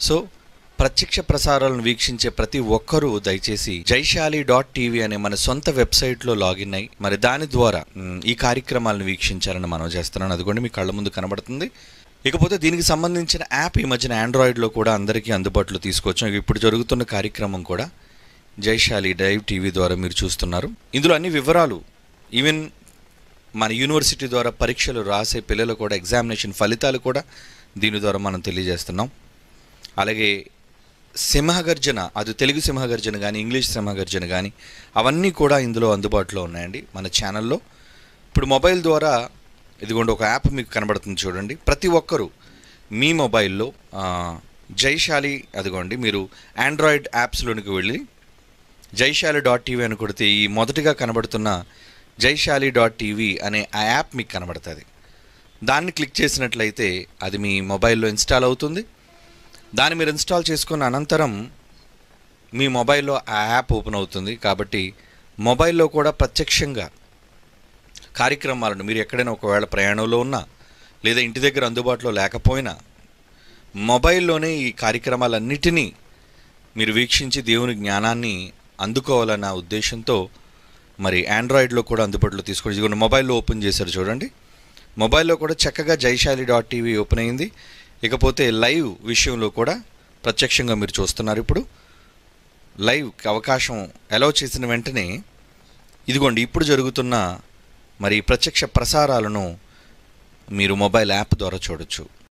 so ప్రత్యక్ష ప్రసారాలను వీక్షించే ప్రతి ఒక్కరూ దయచేసి జైశాలి డాట్ టీవీ అనే మన సొంత వెబ్సైట్లో లాగిన్ అయ్యి మరి దాని ద్వారా మ్, ఈ కార్యక్రమాలను వీక్షించాలని మనం చేస్తున్నాను అదిగోండి మీ కళ్ళ ముందు కనబడుతుంది ఇకపోతే దీనికి సంబంధించిన యాప్ ఈ మధ్యన ఆండ్రాయిడ్లో కూడా అందరికీ అందుబాటులో తీసుకొచ్చాం ఇప్పుడు జరుగుతున్న కార్యక్రమం కూడా జైశాలి డైవ్ టీవీ ద్వారా మీరు చూస్తున్నారు ఇందులో అన్ని వివరాలు ఈవెన్ మన యూనివర్సిటీ ద్వారా పరీక్షలు రాసే పిల్లలు కూడా ఎగ్జామినేషన్ ఫలితాలు కూడా దీని ద్వారా మనం తెలియజేస్తున్నాం అలాగే సింహగర్జన అది తెలుగు సింహగర్జన కానీ ఇంగ్లీష్ సింహగర్జన కానీ అవన్నీ కూడా ఇందులో అందుబాటులో ఉన్నాయండి మన ఛానల్లో ఇప్పుడు మొబైల్ ద్వారా ఇదిగోండి ఒక యాప్ మీకు కనబడుతుంది చూడండి ప్రతి ఒక్కరూ మీ మొబైల్లో ఆ, జైశాలి అదిగోండి మీరు ఆండ్రాయిడ్ యాప్స్లోనికి వెళ్ళి జైశాలి డాట్ టీవీ అని కొడితే ఈ మొదటిగా కనబడుతున్న జైశాలి డాట్ టీవీ అనే ఆ యాప్ మీకు కనబడుతుంది దాన్ని క్లిక్ చేసినట్లయితే అది మీ మొబైల్లో ఇన్స్టాల్ అవుతుంది దాన్ని మీరు ఇన్స్టాల్ చేసుకున్న అనంతరం మీ మొబైల్లో ఆ యాప్ ఓపెన్ అవుతుంది కాబట్టి మొబైల్లో కూడా ప్రత్యక్షంగా కార్యక్రమాలను మీరు ఎక్కడైనా ఒకవేళ ప్రయాణంలో ఉన్నా లేదా ఇంటి దగ్గర అందుబాటులో లేకపోయినా మొబైల్లోనే ఈ కార్యక్రమాలన్నిటినీ మీరు వీక్షించి దేవుని జ్ఞానాన్ని అందుకోవాలన్న ఉద్దేశంతో మరి ఆండ్రాయిడ్లో కూడా అందుబాటులో తీసుకొని ఇదిగోండి మొబైల్లో ఓపెన్ చేశారు చూడండి మొబైల్లో కూడా చక్కగా జైశాలి డాట్ టీవీ ఓపెన్ అయింది ఇకపోతే లైవ్ విషయంలో కూడా ప్రత్యక్షంగా మీరు చూస్తున్నారు ఇప్పుడు లైవ్ అవకాశం అలౌ చేసిన వెంటనే ఇదిగోండి ఇప్పుడు జరుగుతున్న మరి ప్రత్యక్ష ప్రసారాలను మీరు మొబైల్ యాప్ ద్వారా చూడొచ్చు